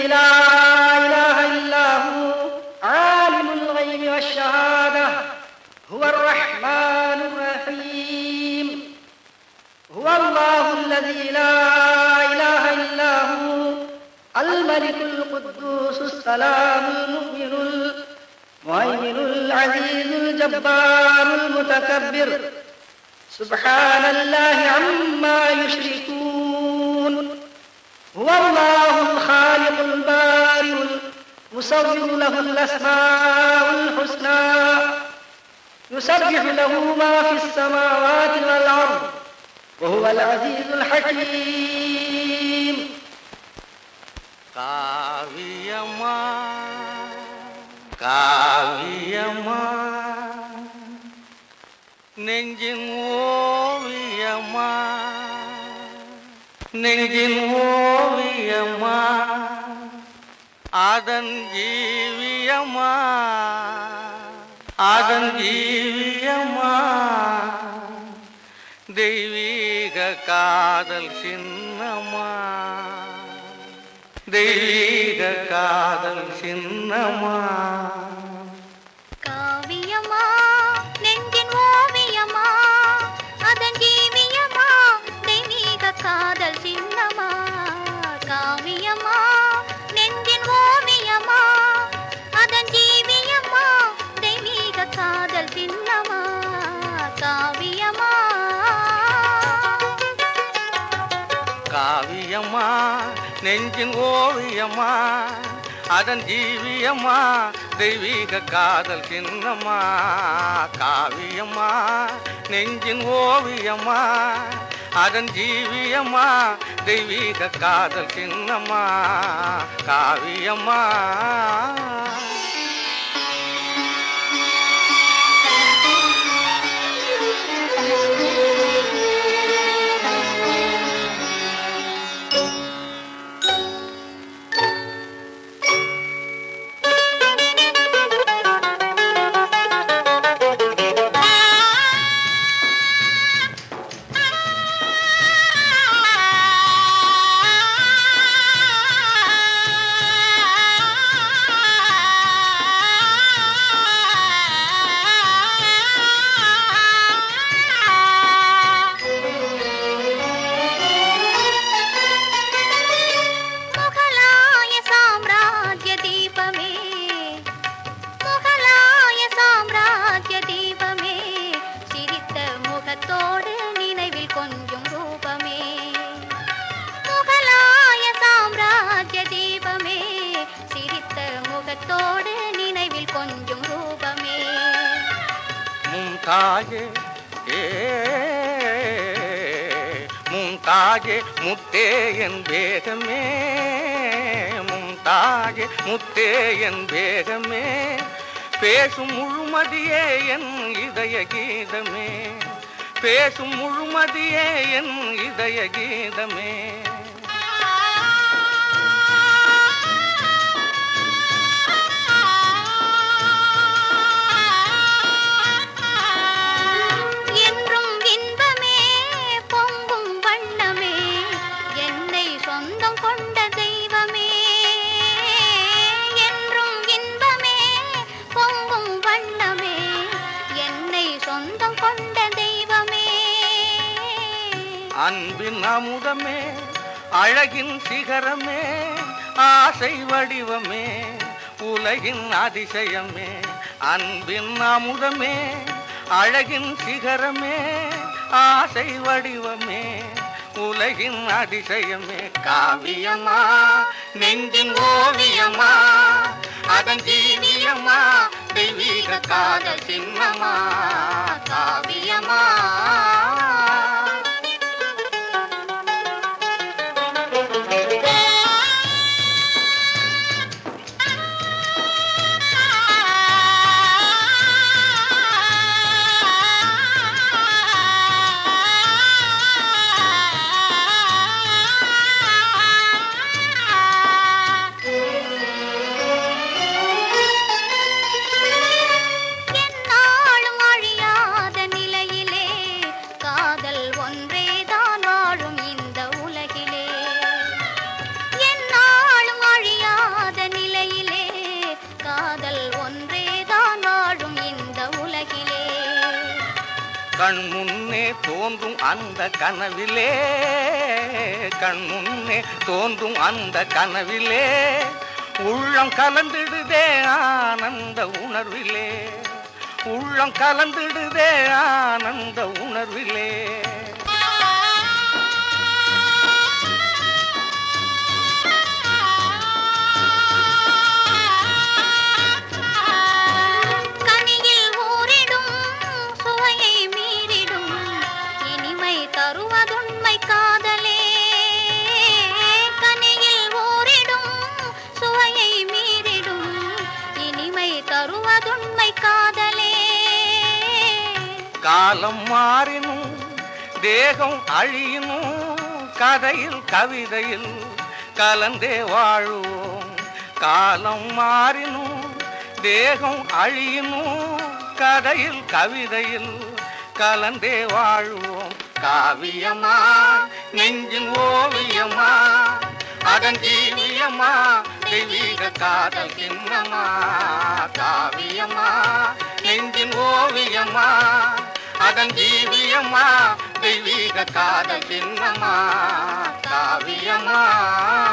لا إله إلا هو عالم الغيب والشهادة هو الرحمن الرحيم هو الله الذي لا إله إلا هو الملك القدوس السلام المؤمن المهيمن العزيز الجبار المتكبر سبحان الله عما يشركون هو الله الخالق البارئ المصور له الأسماء الحسنى يسبح له ما في السماوات والأرض وهو العزيز الحكيم காவியமா காவியமா நெஞ்சின் ஓவியமா நெஞ்சின் ஓவியமா அதன் ஜீவியமா அதன் ஜீவியமா தெய்வீக காதல் சின்னமா தெய்வீக காதல் சின்னமா காவியமா நெஞ்சின் ஓவியமா அதன் ஜீவியமா தெய்வீக காதல் சின்னமா காவியமா நெஞ்சின் ஓவியமா அதன் ஜீவியமா தெய்வீக காதல் சின்னமா காவியமா காவியமா நெஞ்சின் ஓவியமா அதன் ஜீவியமா தெய்வீக காதல் சின்னமா காவியமா நெஞ்சின் ஓவியமா அதன் ஜீவியமா தெய்வீக காதல் சின்னமா காவியமா முகலாய சாம்ராஜ்ய தீபமே முகலாய சாம்ராஜ்ய தீபமே சிரித்த முகத்தோடு நினைவில் கொஞ்சம் ரூபமே முகலாய சாம்ராஜ்ய தீபமே சிரித்த முகத்தோடு நினைவில் கொஞ்சம் ரூபமே மும்தாஜே ஏ மும்தாஜே முத்தே என் வேகமே மும்தாஜே முத்தே என் வேகமே பேசும் முழுமதியே என் இதய கீதமே பேசும் முழுமதியே என் இதய கீதமே என்றும் இன்பமே பொங்கும் வண்ணமே என்னை சொந்தம் கொண்ட தெய்வமே என்றும் இன்பமே பொங்கும் வண்ணமே என்னை சொந்தம் கொண்ட தெய்வமே அன்பின் அமுதமே அழகின் சிகரமே ஆசை வடிவமே உலகின் அதிசயமே அன்பின் அமுதமே அழகின் சிகரமே ஆசை வடிவமே உலகின் அதிசயமே காவியமா நெஞ்சின் ஓவியமா அதன் ஜீவியமா தெய்வீக காதல் சின்னமா காவியமா கண் முன்னே தோன்றும் அந்த கனவிலே கண் முன்னே தோன்றும் அந்த கனவிலே உள்ளம் கலந்திடுதே ஆனந்த உணர்விலே உள்ளம் கலந்திடுதே ஆனந்த உணர்விலே கனியில் ஊறிடும் சுவையை மீறிடும் இனிமை தருவதுண்மை காதலே கனியில் ஊறிடும் சுவையை மீறிடும் இனிமை தருவதுண்மை காதலே காலம் மாறினும் தேகம் அழியினும் கதையில் கவிதையில் கலந்தே வாழுவோம் காலம் மாறினும் தேகம் அழியினும் கதையில் கவிதையில் கலந்தே வாழுவோம் காவியமா நெஞ்சின் ஓவியமா அதன் ஜீவியமா தெய்வீக காதல் சின்னமா காவியமா நெஞ்சின் ஓவியமா அதன் ஜீவியமா தெய்வீக காதல் சின்னமா காவியமா